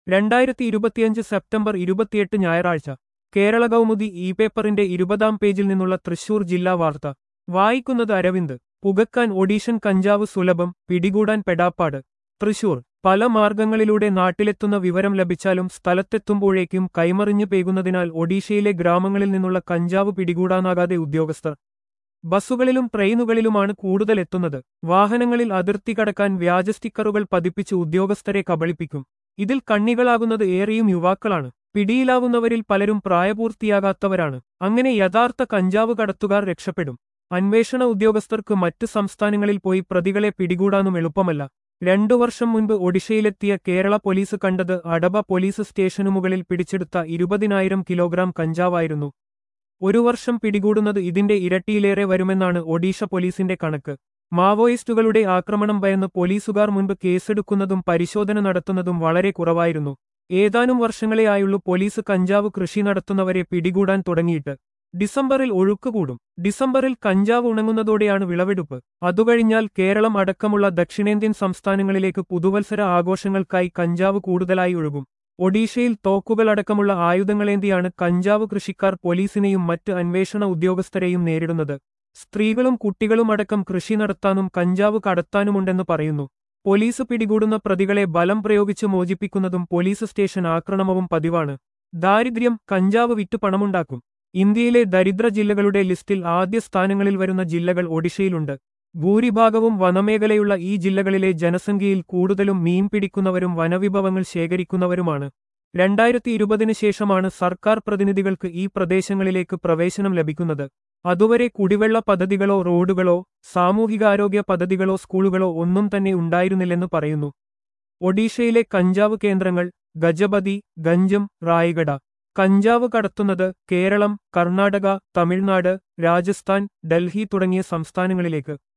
രണ്ടായിരത്തി ഇരുപത്തിയഞ്ച് സെപ്റ്റംബർ ഇരുപത്തിയെട്ട് ഞായറാഴ്ച കേരള കൗമുദി ഇ പേപ്പറിന്റെ ഇരുപതാം പേജിൽ നിന്നുള്ള തൃശൂർ ജില്ലാ വാർത്ത വായിക്കുന്നത് അരവിന്ദ് പുകക്കാൻ ഒഡീഷൻ കഞ്ചാവ് സുലഭം പിടികൂടാൻ പെടാപ്പാട് തൃശൂർ പല മാർഗങ്ങളിലൂടെ നാട്ടിലെത്തുന്ന വിവരം ലഭിച്ചാലും സ്ഥലത്തെത്തുമ്പോഴേക്കും കൈമറിഞ്ഞു പേകുന്നതിനാൽ ഒഡീഷയിലെ ഗ്രാമങ്ങളിൽ നിന്നുള്ള കഞ്ചാവ് പിടികൂടാനാകാതെ ഉദ്യോഗസ്ഥർ ബസ്സുകളിലും ട്രെയിനുകളിലുമാണ് കൂടുതൽ എത്തുന്നത് വാഹനങ്ങളിൽ അതിർത്തി കടക്കാൻ വ്യാജ സ്റ്റിക്കറുകൾ പതിപ്പിച്ച് ഉദ്യോഗസ്ഥരെ കബളിപ്പിക്കും ഇതിൽ കണ്ണികളാകുന്നത് ഏറെയും യുവാക്കളാണ് പിടിയിലാവുന്നവരിൽ പലരും പ്രായപൂർത്തിയാകാത്തവരാണ് അങ്ങനെ യഥാർത്ഥ കഞ്ചാവ് കടത്തുകാർ രക്ഷപ്പെടും അന്വേഷണ ഉദ്യോഗസ്ഥർക്ക് മറ്റ് സംസ്ഥാനങ്ങളിൽ പോയി പ്രതികളെ പിടികൂടാനും എളുപ്പമല്ല രണ്ടു വർഷം മുൻപ് ഒഡീഷയിലെത്തിയ കേരള പോലീസ് കണ്ടത് അടബ പോലീസ് സ്റ്റേഷനു മുകളിൽ പിടിച്ചെടുത്ത ഇരുപതിനായിരം കിലോഗ്രാം കഞ്ചാവായിരുന്നു ഒരു വർഷം പിടികൂടുന്നത് ഇതിന്റെ ഇരട്ടിയിലേറെ വരുമെന്നാണ് ഒഡീഷ പോലീസിന്റെ കണക്ക് മാവോയിസ്റ്റുകളുടെ ആക്രമണം ഭയന്ന് പോലീസുകാർ മുൻപ് കേസെടുക്കുന്നതും പരിശോധന നടത്തുന്നതും വളരെ കുറവായിരുന്നു ഏതാനും വർഷങ്ങളെയായുള്ളൂ പോലീസ് കഞ്ചാവ് കൃഷി നടത്തുന്നവരെ പിടികൂടാൻ തുടങ്ങിയിട്ട് ഡിസംബറിൽ ഒഴുക്കുകൂടും ഡിസംബറിൽ കഞ്ചാവ് ഉണങ്ങുന്നതോടെയാണ് വിളവെടുപ്പ് അതുകഴിഞ്ഞാൽ കേരളം അടക്കമുള്ള ദക്ഷിണേന്ത്യൻ സംസ്ഥാനങ്ങളിലേക്ക് പുതുവത്സര ആഘോഷങ്ങൾക്കായി കഞ്ചാവ് കൂടുതലായി ഒഴുകും ഒഡീഷയിൽ തോക്കുകളടക്കമുള്ള ആയുധങ്ങളേന്തിയാണ് കഞ്ചാവ് കൃഷിക്കാർ പോലീസിനെയും മറ്റ് അന്വേഷണ ഉദ്യോഗസ്ഥരെയും നേരിടുന്നത് സ്ത്രീകളും കുട്ടികളുമടക്കം കൃഷി നടത്താനും കഞ്ചാവ് കടത്താനുമുണ്ടെന്ന് പറയുന്നു പോലീസ് പിടികൂടുന്ന പ്രതികളെ ബലം പ്രയോഗിച്ച് മോചിപ്പിക്കുന്നതും പോലീസ് സ്റ്റേഷൻ ആക്രമണവും പതിവാണ് ദാരിദ്ര്യം കഞ്ചാവ് വിറ്റ് പണമുണ്ടാക്കും ഇന്ത്യയിലെ ദരിദ്ര ജില്ലകളുടെ ലിസ്റ്റിൽ ആദ്യ സ്ഥാനങ്ങളിൽ വരുന്ന ജില്ലകൾ ഒഡീഷയിലുണ്ട് ഭൂരിഭാഗവും വനമേഖലയുള്ള ഈ ജില്ലകളിലെ ജനസംഖ്യയിൽ കൂടുതലും മീൻ പിടിക്കുന്നവരും വനവിഭവങ്ങൾ ശേഖരിക്കുന്നവരുമാണ് രണ്ടായിരത്തി ഇരുപതിന് ശേഷമാണ് സർക്കാർ പ്രതിനിധികൾക്ക് ഈ പ്രദേശങ്ങളിലേക്ക് പ്രവേശനം ലഭിക്കുന്നത് അതുവരെ കുടിവെള്ള പദ്ധതികളോ റോഡുകളോ സാമൂഹികാരോഗ്യ പദ്ധതികളോ സ്കൂളുകളോ ഒന്നും തന്നെ ഉണ്ടായിരുന്നില്ലെന്ന് പറയുന്നു ഒഡീഷയിലെ കഞ്ചാവ് കേന്ദ്രങ്ങൾ ഗജപതി ഗഞ്ചം റായ്ഗഡ കഞ്ചാവ് കടത്തുന്നത് കേരളം കർണാടക തമിഴ്നാട് രാജസ്ഥാൻ ഡൽഹി തുടങ്ങിയ സംസ്ഥാനങ്ങളിലേക്ക്